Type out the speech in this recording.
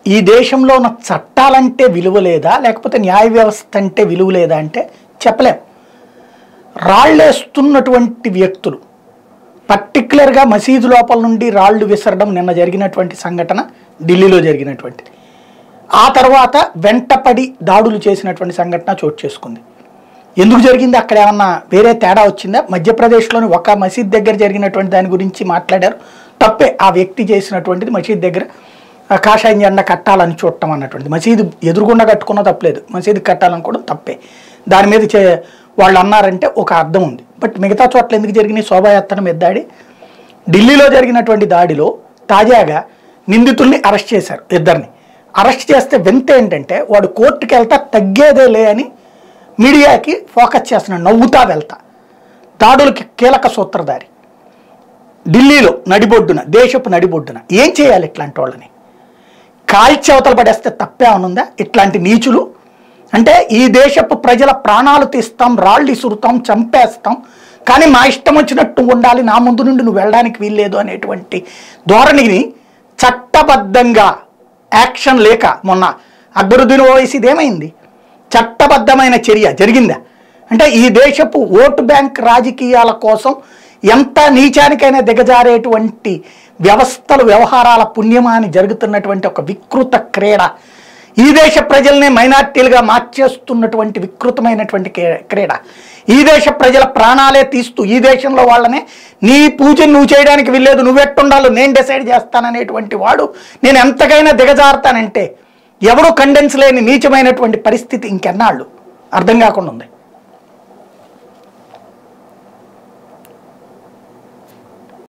ఈ దేశంలో ఉన్న చట్టాలంటే విలువ లేదా లేకపోతే న్యాయ వ్యవస్థ అంటే విలువ లేదా అంటే చెప్పలేం రాళ్ళేస్తున్నటువంటి వ్యక్తులు పర్టికులర్గా మసీదు లోపల నుండి రాళ్ళు విసరడం నిన్న జరిగినటువంటి సంఘటన ఢిల్లీలో జరిగినటువంటిది ఆ తర్వాత వెంటపడి దాడులు చేసినటువంటి సంఘటన చోటు చేసుకుంది ఎందుకు జరిగింది అక్కడ ఏమన్నా వేరే తేడా వచ్చిందా మధ్యప్రదేశ్లోని ఒక మసీద్ దగ్గర జరిగినటువంటి దాని గురించి మాట్లాడారు తప్పే ఆ వ్యక్తి చేసినటువంటిది మసీద్ దగ్గర ఆ కాషాయం జెండా కట్టాలని చూడటం అన్నటువంటిది మసీదు ఎదురుగుండా కట్టుకున్నా తప్పలేదు మసీదు కట్టాలని కూడా తప్పే దాని మీద చే వాళ్ళు అన్నారంటే ఒక అర్థం ఉంది బట్ మిగతా చోట్ల ఎందుకు జరిగినాయి శోభాయాత్ర మీద దాడి ఢిల్లీలో జరిగినటువంటి దాడిలో తాజాగా నిందితుల్ని అరెస్ట్ చేశారు ఇద్దరిని అరెస్ట్ చేస్తే వింత ఏంటంటే వాడు కోర్టుకి వెళ్తా తగ్గేదే లే అని మీడియాకి ఫోకస్ చేస్తున్నాడు నవ్వుతా వెళ్తా దాడులకి కీలక సూత్రధారి ఢిల్లీలో నడిబొడ్డున దేశపు నడిబొడ్డున ఏం చేయాలి ఇట్లాంటి వాళ్ళని కాల్చి అవతల పడేస్తే తప్పే ఉందా ఇట్లాంటి నీచులు అంటే ఈ దేశపు ప్రజల ప్రాణాలు తీస్తాం రాళ్ళు ఇసురుతాం చంపేస్తాం కానీ మా ఇష్టం వచ్చినట్టు ఉండాలి నా ముందు నుండి నువ్వు వెళ్ళడానికి వీల్లేదు అనేటువంటి ధోరణిని చట్టబద్ధంగా యాక్షన్ లేక మొన్న అక్బరుద్దీన్ ఓవైసీది ఏమైంది చట్టబద్ధమైన చర్య జరిగిందా అంటే ఈ దేశపు ఓటు బ్యాంక్ రాజకీయాల కోసం ఎంత నీచానికైనా దిగజారేటువంటి వ్యవస్థలు వ్యవహారాల పుణ్యమాని జరుగుతున్నటువంటి ఒక వికృత క్రీడ ఈ దేశ ప్రజల్ని మైనార్టీలుగా మార్చేస్తున్నటువంటి వికృతమైనటువంటి కే- క్రీడ ఈ దేశ ప్రజల ప్రాణాలే తీస్తూ ఈ దేశంలో వాళ్ళనే నీ పూజను నువ్వు చేయడానికి వీల్లేదు నువ్వెట్టుండాలో నేను డిసైడ్ చేస్తాననేటువంటి వాడు నేను ఎంతకైనా దిగజారుతానంటే ఎవరు కండెన్స్ లేని నీచమైనటువంటి పరిస్థితి ఇంకెన్నాళ్ళు అర్థం కాకుండా ఉంది